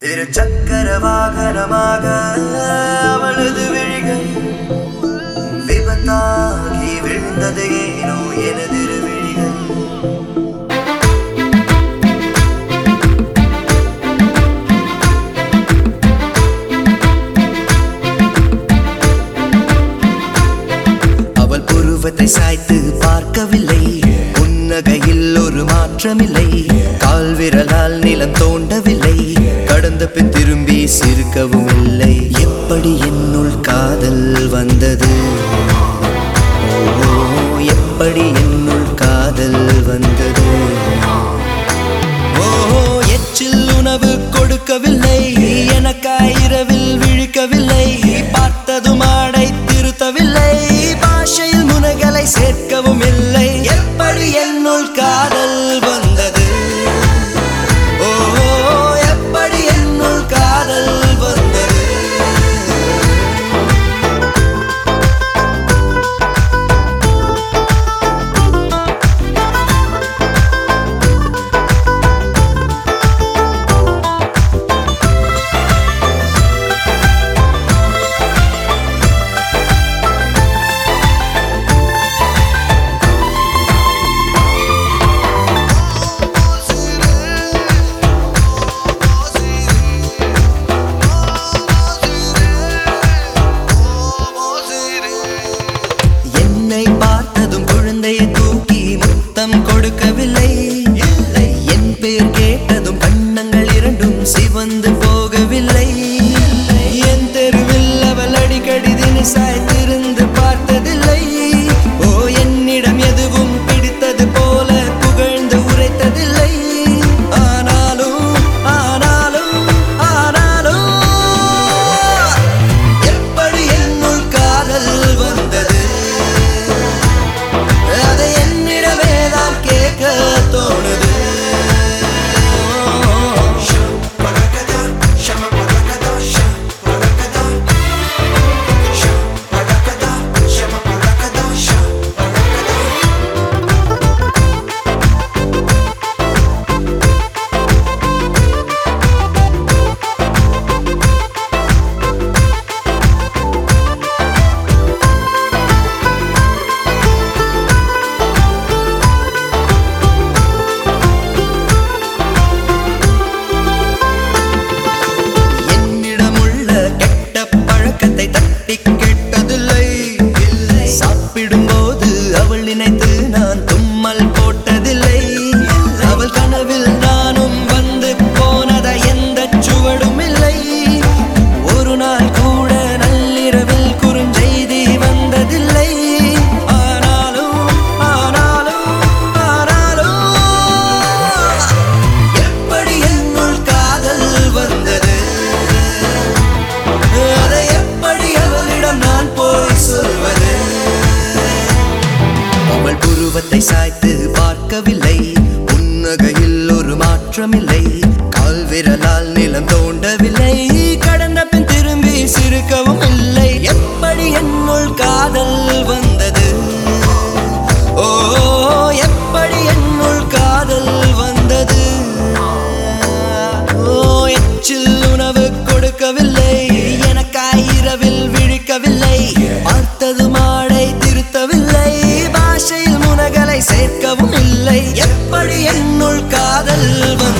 இரு சக்கர வாகனமாக அவளது விழிகள் விபத்தாகி விழுந்தது ஏனோ எனதிரு விழிகள் அவள் புருவத்தை சாய்த்து பார்க்கவில்லை புன்னகையில் ஒரு மாற்றமில்லை கால் விரலால் நிலம் தோண்டவில்லை கடந்த பின் திரும்பி சிரிக்கவும் இல்லை எப்படி என்னுள் காதல் வந்தது ஓ எப்படி என்னுள் காதல் வந்தது ஓ எச்சில் உணவு கொடுக்கவில்லை எனக்காய் இரவில் விழிக்கவில்லை பார்த்ததும் ஆடை திருத்தவில்லை பாஷையில் முனைகளை சேர்க்கவும் இல்லை எப்படி என்னுள் காதல் வந்தது ஓ எப்படி என்னுள் காதல் வந்தது என்னை பார்த்ததும் குழந்தையை தூக்கி முத்தம் கொடுக்கவில்லை இல்லை என் பேர் கேட்டதும் கண்ணங்கள் இரண்டும் சிவந்து போகவில்லை என் தெருவில் அவள் அடிக்கடி தினசாய் திருந்து பார்த்ததில்லை ஓ என்னிடம் எதுவும் பிடித்தது போல புகழ்ந்து உரைத்ததில்லை ஆனாலும் ஆனாலும் ஆனாலும் எப்படி என்னுள் காதல் வந்தது அதை என்னிடமே தான் கேட்க தோணுது என்னிடமுள்ள கெட்ட பழக்கத்தை தட்டி கேட்டதில்லை இல்லை சாப்பிடும்போது அவள் நினைத்து நான் தும்மல் போட்டதில்லை அவள் கனவில் நானும் வந்து போனத எந்த சுவடும் இல்லை ஒரு நாள் கூட நள்ளிரவில் குறுஞ்செய்தி வந்ததில்லை ஆனாலும் ஆனாலும் ஆனாலும் எப்படி என்னுள் காதல் வந்தது அதை எப்படி அவளிடம் நான் போய் சொல்வது அவள் புருவத்தை சாய்த்து பார்க்கவில்லை புன்னகையில் ஒரு மாற்றமில்லை கால் விரலால் நிலம் தோண்டவில்லை கடந்த பின் திரும்பி சிரிக்கவும் இல்லை எப்படி என்னுள் காதல் வந்தது ஓ எப்படி என்னுள் காதல் வந்தது ஓ எச்சில் உணவு கொடுக்கவில்லை எனக்காய் இரவில் விழிக்கவில்லை பார்த்தது மாடை திருத்தவில்லை பாஷையில் முனகளை சேர்க்கவும் இல்லை எப்படி என்னுள் காதல் வந்தது